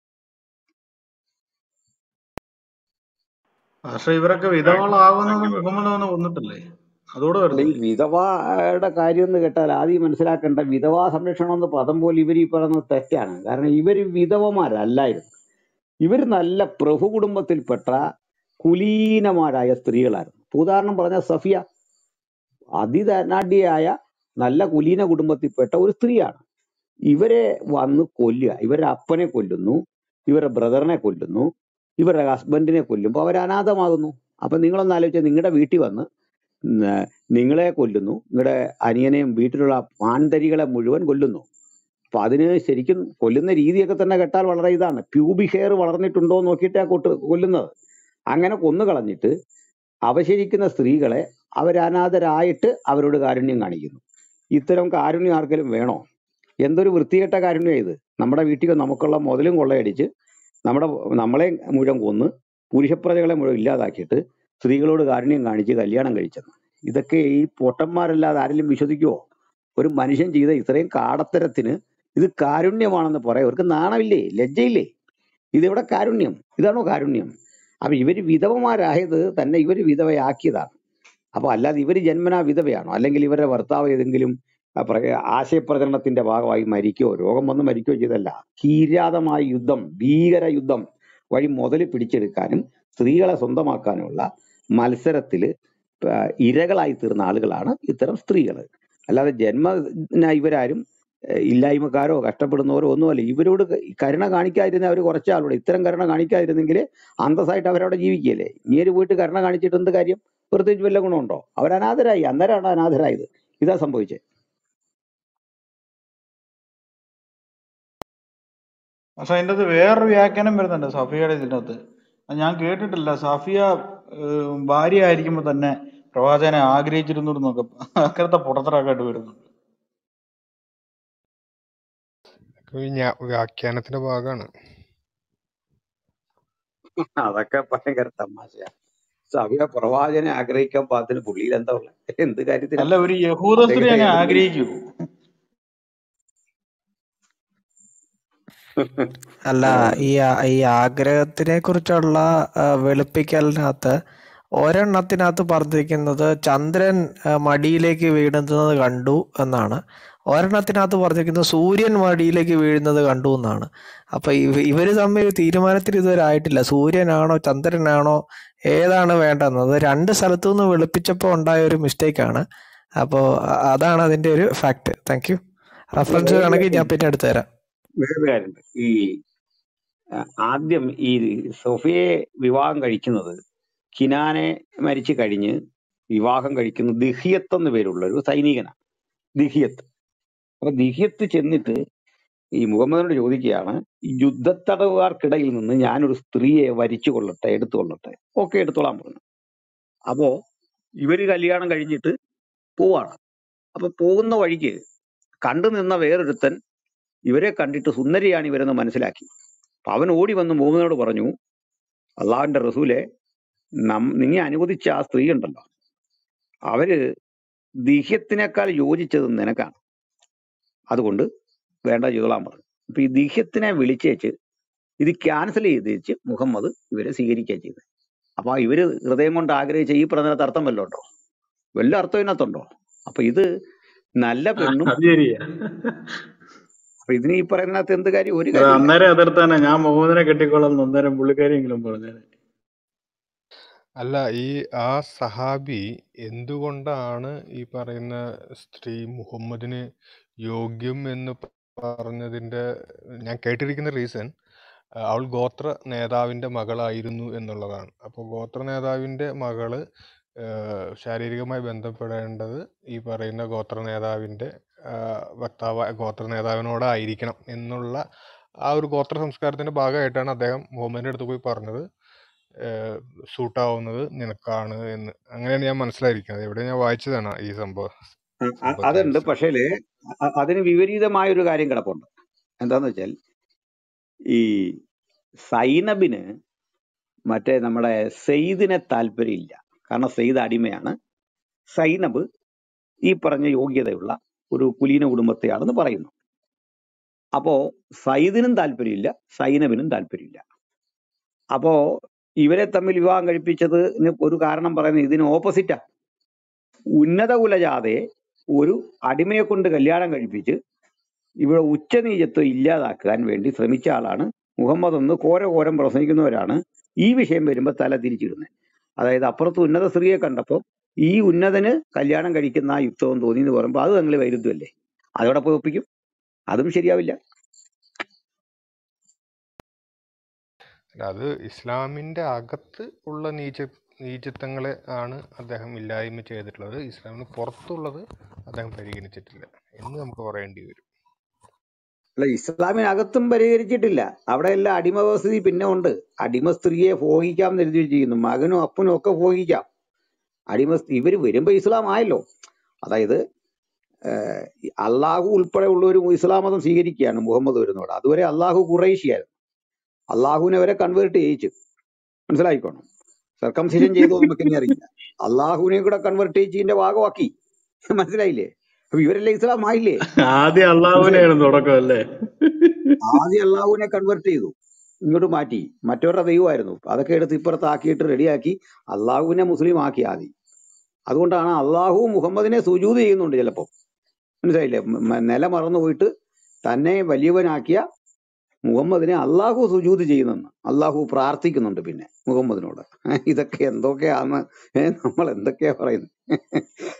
Speaker 2: പക്ഷെ ഇവരൊക്കെ
Speaker 3: താങ്ക്
Speaker 2: വിധവകളാകുന്നത്
Speaker 3: താങ്ക് യു
Speaker 2: മുഹമ്മദ് വന്ന് കൊന്നിട്ടല്ലേ അതോടെ
Speaker 1: അല്ല ഈ
Speaker 2: വരുന്നില്ലേ
Speaker 1: വിധവയുടെ കാര്യം എന്ന് കേട്ടാൽ ആദ്യം മനസ്സിലാക്കേണ്ട വിധവാ സംരക്ഷണം എന്ന പദം പോലും ഇവർ ഈ പറയുന്നത് തെറ്റാണ് കാരണം ഇവർ വിധവമാരല്ലായിരുന്നു ഇവർ നല്ല പ്രഭു കുടുംബത്തിൽപ്പെട്ട കുലീനമാരായ സ്ത്രീകളായിരുന്നു ഇപ്പൊ ഉദാഹരണം പറഞ്ഞ സഫിയ അതിധനാഢ്യയായ നല്ല കുലീന കുടുംബത്തിൽപ്പെട്ട ഒരു സ്ത്രീയാണ് ഇവരെ വന്ന് കൊല്ലുക ഇവരുടെ അപ്പനെ കൊല്ലുന്നു ഇവരുടെ ബ്രദറിനെ കൊല്ലുന്നു ഇവരുടെ ഹസ്ബൻഡിനെ കൊല്ലുമ്പോൾ അവർ അനാഥമാകുന്നു അപ്പൊ നിങ്ങളൊന്ന് ആലോചിച്ചാൽ നിങ്ങളുടെ വീട്ടിൽ വന്ന് ന- നിങ്ങളെ കൊല്ലുന്നു നിങ്ങളുടെ അനിയനെയും വീട്ടിലുള്ള ആൺതരികളെ മുഴുവൻ കൊല്ലുന്നു അപ്പൊ അതിന് ശരിക്കും കൊല്ലുന്ന രീതിയൊക്കെ തന്നെ കേട്ടാൽ വളരെ ഇതാണ് പ്യൂബി ഹെയർ വളർന്നിട്ടുണ്ടോ എന്ന് നോക്കിയിട്ടാ കൊട്ട് കൊല്ലുന്നത് അങ്ങനെ കൊന്നു കളഞ്ഞിട്ട് അവശേഷിക്കുന്ന സ്ത്രീകളെ അവരനാഥരായിട്ട് അവരോട് കാരുണ്യം കാണിക്കുന്നു ഇത്തരം കാരുണ്യം ആർക്കെങ്കിലും വേണോ എന്തൊരു വൃത്തികെട്ട കാരുണ്യം ഇത് നമ്മുടെ വീട്ടിൽ നമുക്കുള്ള മുതലും കൊള്ളയടിച്ച് നമ്മുടെ നമ്മളെ മുഴുവൻ കൊന്ന് പുരുഷപ്രജകളെ മുഴുവൻ ഇല്ലാതാക്കിയിട്ട് സ്ത്രീകളോട് കാരുണ്യം കാണിച്ച് കല്യാണം കഴിച്ചെന്ന് ഇതൊക്കെ ഈ പൊട്ടന്മാരല്ലാതെ ആരെങ്കിലും വിശ്വസിക്കുവോ ഒരു മനുഷ്യൻ ചെയ്ത ഇത്രയും കാടത്തരത്തിന് ഇത് കാരുണ്യമാണെന്ന് പറയാം അവർക്ക് നാണമില്ലേ ലജ്ജയില്ലേ ഇതെവിടെ കാരുണ്യം ഇതാണോ കാരുണ്യം അപ്പൊ ഇവര് വിധവമാരായത് തന്നെ ഇവര് വിധവയാക്കിയതാണ് അപ്പൊ അല്ലാതെ ഇവര് ജന്മനാ വിധവയാണോ അല്ലെങ്കിൽ ഇവരുടെ ഭർത്താവ് ഏതെങ്കിലും ആ, പ്ര- ആശയപ്രചരണത്തിന്റെ ഭാഗമായി മരിക്കോ രോഗം വന്ന് മരിക്കോ ചെയ്തല്ല കിരാതമായ യുദ്ധം ഭീകര യുദ്ധം വഴി മുതൽ പിടിച്ചെടുക്കാനും സ്ത്രീകളെ സ്വന്തമാക്കാനുമുള്ള മത്സരത്തില് ആ, ഇരകളായി തീർന്ന ആളുകളാണ് ഇത്തരം സ്ത്രീകൾ അല്ലാതെ ജന്മന ഇവരാരും ഏഹ്, ഇല്ലായ്മക്കാരോ കഷ്ടപ്പെടുന്നവരോ ഒന്നുമല്ല ഇവരോട് ക- കരുണ കാണിക്കാതിരുന്ന അവർ കുറച്ച് ആളോട് ഇത്തരം കരുണ കാണിക്കാതിരുന്നെങ്കിൽ അന്തസ്സായിട്ട് അവരവിടെ ജീവിക്കുകയല്ലേ ഇങ്ങനെ പോയിട്ട് കരുണ കാണിച്ചിട്ട് എന്ത് കാര്യം പ്രത്യേകിച്ച് വല്ല ഗുണമുണ്ടോ അവർ അനാഥരായി അന്നേരമാണ് അനാഥരായത് ഇതാ സംഭവിച്ചത്
Speaker 2: പക്ഷെ അതിൻ്റെ അകത്ത് വേറൊരു വ്യാഖ്യാനം വരുന്നുണ്ട് സഫിയയുടെ ഇതിൻ്റെ അകത്ത് അത് ഞാൻ കേട്ടിട്ടില്ല സഫിയ ഏഹ്, ഭാര്യ ആയിരിക്കുമ്പോൾ തന്നെ പ്രവാചകനെ ആഗ്രഹിച്ചിരുന്നു എന്നൊക്കെ അങ്ങനത്തെ പുറത്തിറക്കായിട്ട് വരുന്നുണ്ട്
Speaker 4: ഈ ഞാ- വ്യാഖ്യാനത്തിന്റെ ഭാഗമാണ്
Speaker 1: അതൊക്കെ ഭയങ്കര തമാശയാ സഭയ പ്രവാചകനെ ആഗ്രഹിക്കാൻ പാകത്തിന് പുള്ളിയിൽ എന്താ ഉള്ളത് എന്ത് കാര്യത്തിനാ
Speaker 2: അല്ല ഒരു യഹൂദ സ്ത്രീ
Speaker 1: അദ്ദേഹത്തെ
Speaker 2: അങ്ങനെ
Speaker 1: ഏതെങ്കിലും
Speaker 2: ആഗ്രഹിക്കൂ
Speaker 5: അല്ല
Speaker 1: ആ,
Speaker 5: ഈ ആ- ഈ ആഗ്രഹത്തിനെ കുറിച്ചുള്ള ആ, വെളുപ്പിക്കലിനകത്ത് ഒരെണ്ണത്തിനകത്ത് പറഞ്ഞിരിക്കുന്നത് ചന്ദ്രൻ ആ, മടിയിലേക്ക് വീഴുന്നത് കണ്ടു എന്നാണ് ഒരെണ്ണത്തിനകത്ത് പറഞ്ഞിരിക്കുന്നത് സൂര്യൻ മടിയിലേക്ക് വീഴുന്നത് കണ്ടു എന്നാണ് അപ്പൊ ഇവ ഇവര് തമ്മിൽ തീരുമാനത്തിൽ ഇതുവരെ ആയിട്ടില്ല സൂര്യനാണോ ചന്ദ്രനാണോ ഏതാണ് വേണ്ടതെന്നത് രണ്ട് സ്ഥലത്തു നിന്ന് വെളുപ്പിച്ചപ്പോൾ ഉണ്ടായ ഒരു മിസ്റ്റേക്കാണ് അപ്പോൾ അതാണ് അതിന്റെ ഒരു ഫാക്ട് താങ്ക് യു
Speaker 1: അല്ല
Speaker 5: റെഫറൻസ്
Speaker 1: വേറൊരു
Speaker 5: വേണമെങ്കിൽ ഞാൻ
Speaker 1: കാര്യമുണ്ട്
Speaker 5: പിന്നെ എടുത്തു തരാം
Speaker 1: വേറൊരു കാര്യമുണ്ട് ഈ ആ, ആദ്യം ഈ സൊഫിയെ വിവാഹം കഴിക്കുന്നത് കിനാനെ മരിച്ചു കഴിഞ്ഞ് വിവാഹം കഴിക്കുന്ന ദിഹിയത്ത് എന്ന് പേരുള്ള ഒരു സൈനികനാണ് ദിഹിയത്ത് അപ്പൊ ദിഹിയത്ത് ചെന്നിട്ട് ഈ മുഹമ്മദിനോട് ചോദിക്കുകയാണ് ഈ യുദ്ധത്തടവുകാർക്കിടയിൽ നിന്ന് ഞാനൊരു സ്ത്രീയെ വരിച്ചു കൊള്ളട്ടെ എടുത്തു കൊള്ളട്ടെ ഓക്കെ എടുത്തോളാൻ പറഞ്ഞു അപ്പോ ഇവര് കല്യാണം കഴിഞ്ഞിട്ട് പോവാണ് അപ്പൊ പോകുന്ന വഴിക്ക് കണ്ടു നിന്ന വേറൊരുത്തൻ ഇവരെ കണ്ടിട്ട് സുന്ദരിയാണ് ഇവരെന്ന് മനസ്സിലാക്കി അപ്പൊ അവൻ ഓടി വന്ന് മുഹമ്മദിനോട് പറഞ്ഞു അള്ളാഹുവിന്റെ റസൂലെ നം നിങ്ങ അനുവദിച്ച ആ സ്ത്രീ ഉണ്ടല്ലോ അവര് ദീഹ്യത്തിനേക്കാൾ യോജിച്ചത് നിനക്കാണ് അതുകൊണ്ട് വേണ്ട ചെയ്തോളാൻ പറഞ്ഞു അപ്പൊ ഈ ദീഹ്യത്തിനെ വിളിച്ചേച്ച് ഇത് ക്യാൻസൽ ചെയ്തേച്ച് മുഹമ്മദ് ഇവരെ സ്വീകരിക്കുക ചെയ്തത് അപ്പൊ ഇവര് ഹൃദയം കൊണ്ട് ആഗ്രഹിച്ച ഈ പറഞ്ഞതിനകത്ത് അർത്ഥം വല്ലതും ഉണ്ടോ വല്ല അർത്ഥം ഇതിനകത്തുണ്ടോ അപ്പൊ ഇത് നല്ല പെണ്ണും
Speaker 2: അത് ശരിയാ
Speaker 1: അപ്പൊ ഇതിന് ഈ പറയുന്നതിനകത്ത് എന്ത് കാര്യം ഒരു
Speaker 2: അത്
Speaker 1: കാര്യമില്ല
Speaker 2: അന്നേരം എതിർത്താനെ ഞാൻ മുഹമ്മദിനെ കെട്ടിക്കൊള്ളാം എന്ന് അന്നേരം പുള്ളിക്കാരിയെങ്കിലും പറഞ്ഞേനെ
Speaker 4: അല്ല ഈ ആ സഹാബി എന്തുകൊണ്ടാണ് ഈ പറയുന്ന സ്ത്രീ മുഹമ്മദിന് യോഗ്യം എന്ന് പറഞ്ഞതിന്റെ ഞാൻ കേട്ടിരിക്കുന്ന റീസൺ അവൾ ഗോത്ര നേതാവിന്റെ മകളായിരുന്നു എന്നുള്ളതാണ് അപ്പോൾ ഗോത്ര നേതാവിന്റെ മകള് ആഹ് ശാരീരികമായി ബന്ധപ്പെടേണ്ടത് ഈ പറയുന്ന ഗോത്ര നേതാവിന്റെ ആഹ് ഭർത്താവ് ഗോത്ര നേതാവിനോടായിരിക്കണം എന്നുള്ള ആ ഒരു ഗോത്ര സംസ്കാരത്തിന്റെ ഭാഗമായിട്ടാണ് അദ്ദേഹം മുഹമ്മദിന്റെ അടുത്ത് പോയി പറഞ്ഞത് സൂട്ടാവുന്നത് നിനക്കാണ് എന്ന് അങ്ങനെയാണ് ഞാൻ മനസ്സിലായിരിക്കുന്നത് എവിടെ ഞാൻ വായിച്ചതാണ് ഈ സംഭവം
Speaker 1: അ- അ-
Speaker 4: സംഭവത്തെ
Speaker 1: അതുണ്ട്
Speaker 4: കുറിച്ച്
Speaker 1: പക്ഷേ അതിന് വിപരീതമായ ഒരു കാര്യം കിടപ്പുണ്ട് എന്താന്ന് വെച്ചാൽ ഈ സൈനബിന് മറ്റേ നമ്മുടെ സെയ്ദിനെ താല്പര്യമില്ല കാരണം സെയ്ദ് അടിമയാണ് സൈനബ് ഈ പറഞ്ഞ യോഗ്യതയുള്ള ഒരു കുലീന കുടുംബത്തെയാണെന്ന് പറയുന്നു അപ്പോ സയ്യിദിനും താല്പര്യമില്ല സൈനബിനും താല്പര്യമില്ല അപ്പോ ഇവരെ തമ്മിൽ വിവാഹം കഴിപ്പിച്ചതിന് ഒരു കാരണം പറയുന്നത് ഇതിന് ഓപ്പോസിറ്റാ ഉന്നത കുലജാതയെ ഒരു അടിമയെ കൊണ്ട് കല്യാണം കഴിപ്പിച്ച് ഇവിടെ ഉച്ചനീചത്വം ഇല്ലാതാക്കാൻ വേണ്ടി ശ്രമിച്ച ആളാണ് മുഹമ്മദ് എന്ന് ഘോരഘോരം പ്രസംഗിക്കുന്നവരാണ് ഈ വിഷയം വരുമ്പോൾ തല തിരിച്ചിടുന്നത് അതായത് അപ്പുറത്ത് ഉന്നത സ്ത്രീയെ കണ്ടപ്പോൾ ഈ ഉന്നതന് കല്യാണം കഴിക്കുന്ന ആ യുക്തവും തോന്നി എന്ന് പറയുമ്പോൾ അത് തങ്ങൾ വൈരുദ്ധ്യമല്ലേ അതോടെ പോയി ഒപ്പിക്കും അതും ശരിയാവില്ല
Speaker 4: അല്ല, അത് ഇസ്ലാമിന്റെ അകത്ത് ഉള്ള നീച നീചത്വങ്ങളെ ആണ് അദ്ദേഹം ഇല്ലായ്മ ചെയ്തിട്ടുള്ളത് ഇസ്ലാമിന് പുറത്തുള്ളത് അദ്ദേഹം പരിഗണിച്ചിട്ടില്ല എന്ന് നമുക്ക് പറയേണ്ടി വരും
Speaker 1: അല്ല ഇസ്ലാമിനകത്തും പരിഹരിച്ചിട്ടില്ല അവിടെ എല്ലാം അടിമ വ്യവസ്ഥിതി പിന്നെ ഉണ്ട് അടിമ സ്ത്രീയെ ഭോഗിക്കാം എന്ന് എഴുതി വെച്ചിരിക്കുന്നു മകനും അപ്പനും ഒക്കെ ഭോഗിക്കാം അടിമ സ്ത്രീ- ഇവര് വരുമ്പോ ഇസ്ലാം ആയല്ലോ അതായത് ഏഹ്, അള്ളാഹു ഉൾപ്പെടെ ഉള്ളവരും ഇസ്ലാം മതം സ്വീകരിക്കുകയാണ് മുഹമ്മദ് വരുന്നതോടെ അതുവരെ അള്ളാഹു കുറേശിയായിരുന്നു അള്ളാഹുവിനെ വരെ കൺവേർട്ട് ചെയ്യിച്ചു മനസ്സിലായിക്കോണം സർക്കംസിഷൻ ചെയ്തോ നമുക്ക് ഇനി അറിയില്ല അള്ളാഹുവിനെ കൂടെ കൺവേർട്ട് ചെയ്യിച്ചതിന്റെ ഭാഗമാക്കി മനസ്സിലായില്ലേ അപ്പൊ ഇവരെല്ലാം ഇസ്ലാം ആയില്ലേ
Speaker 2: ആദ്യം
Speaker 1: മനസ്സിലായില്ലേ
Speaker 2: അള്ളാഹുവിനെയാണ് തുടക്കം അല്ലേ
Speaker 1: ആദ്യം അള്ളാഹുവിനെ കൺവേർട്ട് ചെയ്തു ഇങ്ങോട്ട് മാറ്റി മറ്റവരുടെ ദൈവമായിരുന്നു അതൊക്കെ എടുത്ത് ഇപ്പുറത്താക്കിയിട്ട് റെഡിയാക്കി അള്ളാഹുവിനെ മുസ്ലിം ആക്കി ആദ്യം അതുകൊണ്ടാണ് അള്ളാഹു മുഹമ്മദിനെ സുജൂത് ചെയ്യുന്നുണ്ട് ചിലപ്പോൾ മനസ്സിലായില്ലേ മ- മ- നില മറന്നു പോയിട്ട് തന്നെ വലിയവനാക്കിയ മുഹമ്മദിനെ അള്ളാഹു സുജൂത് ചെയ്യുന്നെന്ന് അള്ളാഹു പ്രാർത്ഥിക്കുന്നുണ്ട് പിന്നെ മുഹമ്മദിനോട് ഇതൊക്കെ എന്തൊക്കെയാന്ന് ഏ, നമ്മൾ എന്തൊക്കെയാ പറയുന്നത്